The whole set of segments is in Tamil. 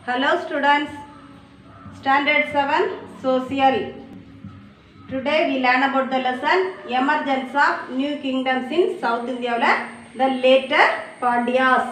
Hello students, Standard 7 Social. Today we learn about the lesson Emergence of New Kingdoms in South India. The later Pandyas.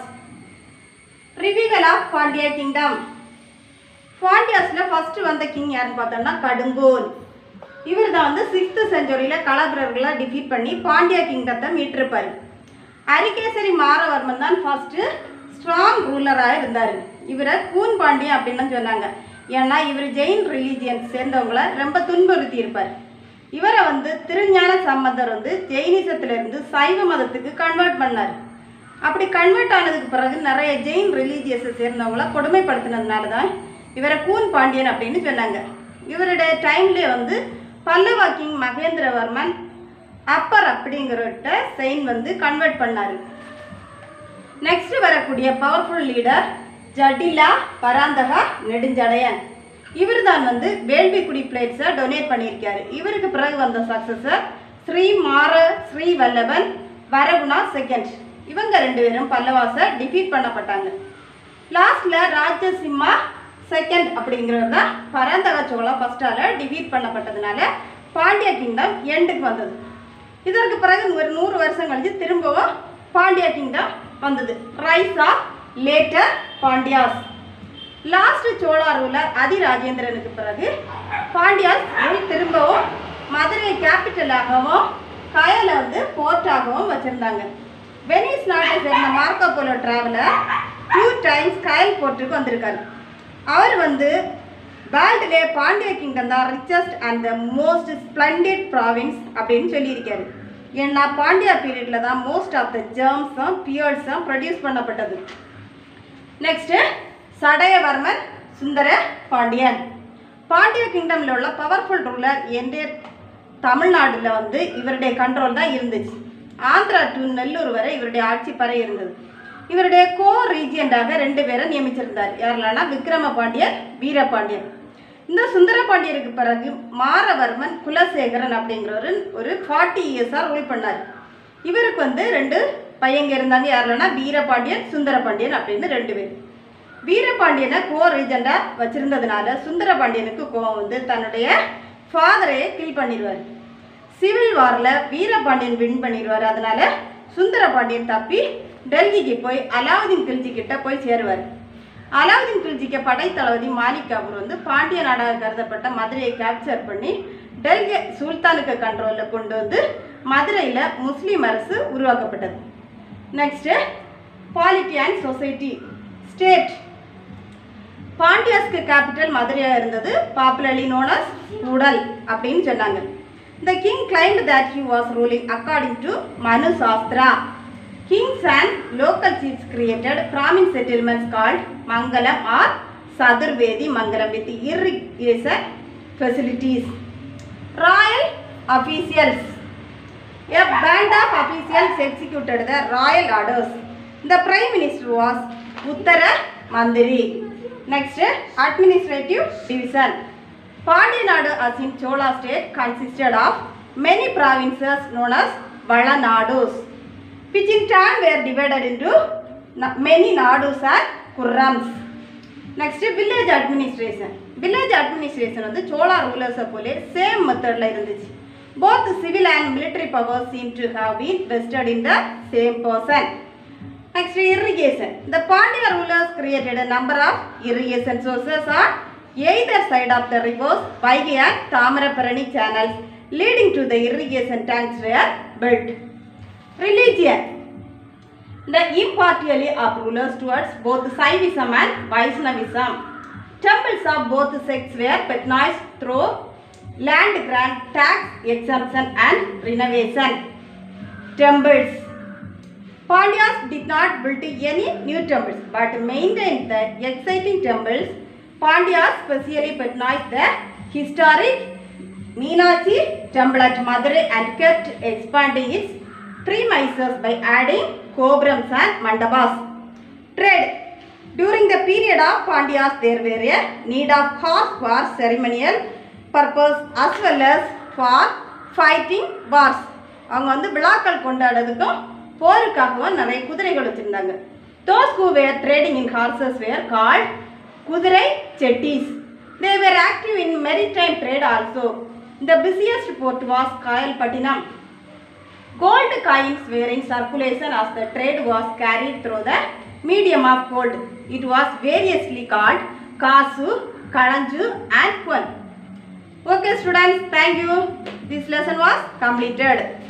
Revival of Pandya Kingdom. பாண்டியாஸில் ஃபஸ்ட்டு வந்த கிங் யாருன்னு பார்த்தோம்னா கடுங்கோல் இவர் தான் வந்து சிக்ஸ்த்து செஞ்சுரியில் கலபரர்களை டிஃபீட் பண்ணி பாண்டியா கிங்டத்தை மீட்டிருப்பார் அரிகேசரி மாரவர்மன் தான் ஃபஸ்ட்டு ஸ்ட்ராங் ரூலராக இருந்தார் இவரை கூன் பாண்டியன் அப்படின்னு சொன்னாங்க ஏன்னா இவர் ஜெயின் ரிலீஜியன்ஸ் சேர்ந்தவங்கள ரொம்ப துன்புறுத்தி இருப்பார் இவரை வந்து திருஞான சம்பந்தர் வந்து ஜெயினிசத்திலிருந்து சைவ மதத்துக்கு கன்வெர்ட் பண்ணார் அப்படி கன்வெர்ட் ஆனதுக்கு பிறகு நிறைய ஜெயின் ரிலீஜியஸை சேர்ந்தவங்கள கொடுமைப்படுத்தினதுனால தான் இவரை கூன் பாண்டியன் அப்படின்னு சொன்னாங்க இவருடைய டைம்லேயே வந்து பல்லவா கிங் மகேந்திரவர்மன் அப்பர் அப்படிங்கிறவர்கிட்ட செயின் வந்து கன்வெர்ட் பண்ணார் நெக்ஸ்ட் வரக்கூடிய பவர்ஃபுல் லீடர் ஜடிலா பராந்தகா நெடுஞ்சடையன் இவர் தான் வந்து வேள்விக்குடி பிளேட்ஸை டொனேட் பண்ணியிருக்காரு இவருக்கு பிறகு வந்த சக்சஸர் ஸ்ரீ மார ஸ்ரீ வல்லபன் வரகுணா செகண்ட் இவங்க ரெண்டு பேரும் பல்லவாசை டிஃபீட் பண்ணப்பட்டாங்க லாஸ்ட்ல ராஜசிம்மா செகண்ட் அப்படிங்கிறது தான் பராந்தக சோழா ஃபர்ஸ்டால டிஃபீட் பண்ணப்பட்டதுனால பாண்டிய கிங்டம் எண்டுக்கு வந்தது இதற்கு பிறகு ஒரு நூறு வருஷம் கழிச்சு திரும்பவும் பாண்டிய கிங்டம் வந்தது rise of later Pandyas last Chola ruler அதிராஜேந்திரனுக்கு பிறகு பாண்டியாஸ் ரூல் திரும்பவும் மதுரை கேபிட்டலாகவும் கயலை வந்து போர்ட்டாகவும் வச்சுருந்தாங்க வெனிஸ் நாட்டை சேர்ந்த Marco Polo traveller two times Kayal போர்ட்டுக்கு வந்திருக்காரு அவர் வந்து வேர்ல்டுலே பாண்டிய கிங்டம் தான் richest and the most splendid province அப்படின்னு சொல்லியிருக்காரு ஏன்னா பாண்டியா பீரியடில் தான் மோஸ்ட் ஆஃப் த ஜேர்ம்ஸும் பியர்ட்ஸும் ப்ரொடியூஸ் பண்ணப்பட்டது நெக்ஸ்ட்டு சடையவர்மன் சுந்தர பாண்டியன் பாண்டிய கிங்டமில் உள்ள பவர்ஃபுல் ரூலர் என்டைய தமிழ்நாட்டில் வந்து இவருடைய கண்ட்ரோல் தான் இருந்துச்சு ஆந்திரா டு நெல்லூர் வரை இவருடைய ஆட்சி பறை இருந்தது இவருடைய கோ ரீஜியண்டாக ரெண்டு பேரை நியமிச்சிருந்தார் யாரெல்லாம்னா விக்ரம பாண்டியன் வீரபாண்டியன் இந்த சுந்தரபாண்டியருக்கு பிறகு மாரவர்மன் குலசேகரன் அப்படிங்கிறவர் ஒரு ஃபார்ட்டி இயர்ஸாக ரூல் பண்ணார் இவருக்கு வந்து ரெண்டு பையங்க இருந்தாங்க யாரெல்லாம்னா வீரபாண்டியன் சுந்தரபாண்டியன் அப்படின்னு ரெண்டு பேர் வீரபாண்டியனை கோ ரீஜெண்டாக வச்சிருந்ததுனால சுந்தரபாண்டியனுக்கு கோவம் வந்து தன்னுடைய ஃபாதரையே கில் பண்ணிடுவார் சிவில் வாரில் வீரபாண்டியன் வின் பண்ணிடுவார் அதனால சுந்தரபாண்டியன் தப்பி டெல்லிக்கு போய் அலாவுதீன் கில்ஜி கிட்ட போய் சேருவார் அலாவுதீன் கில்ஜிக்கு படைத்தளபதி மாலிக் கபூர் வந்து பாண்டிய நாடாக கருதப்பட்ட மதுரையை கேப்சர் பண்ணி டெல்லி சுல்தானுக்கு கண்ட்ரோலில் கொண்டு வந்து மதுரையில் முஸ்லீம் அரசு உருவாக்கப்பட்டது next polity and society state பாண்டியாஸ்க்கு கேபிட்டல் மதுரையாக இருந்தது பாப்புலர்லி நோன் அஸ் உடல் அப்படின்னு சொன்னாங்க the king claimed that he was ruling according to Manu Shastra kings and local chiefs created Brahmin settlements called Mangalam or Chaturvedi Mangalam with irrigation facilities royal officials A band of officials executed the royal orders. The prime minister was Uttara Mandiri. Next, administrative division. Pandyanadu as in Chola state consisted of many provinces known as Valanadus, which in turn were divided into na- many nadus and kurrams. Next village administration village administration வந்து சோழா ரூலர்ஸை போலே சேம் மெத்தடில் இருந்துச்சு both civil and military powers seem to have been vested in the same person next irrigation the pandya rulers created a number of irrigation sources on either side of the rivers Vaigai and Tamaraparani channels leading to the irrigation tanks were built religion the impartiality of rulers towards both Saivism and Vaishnavism. Temples of both sects were patronized through land grant, tax exemption and renovation. Temples. Pandyas did not build any new temples but maintained the exciting temples. Pandyas specially patronized the historic Meenachi temple at Madurai and kept expanding its premises by adding Kobrams and Mandabas. Trade. During the period of Pandyas, there were a need of horse for ceremonial purpose as well as for fighting wars. அவங்க வந்து விழாக்கள் கொண்டாடுறதுக்கும் போருக்காகவும் நிறைய குதிரைகள் வச்சுருந்தாங்க those who were trading in horses were called Kudurai Chettis. They were active in maritime trade also. The busiest port was Kayalpattinam. Gold coins were in circulation as the trade was carried through the medium of gold. It was variously called Kasu, Kalanju and Kwan. Okay students, thank you. This lesson was completed.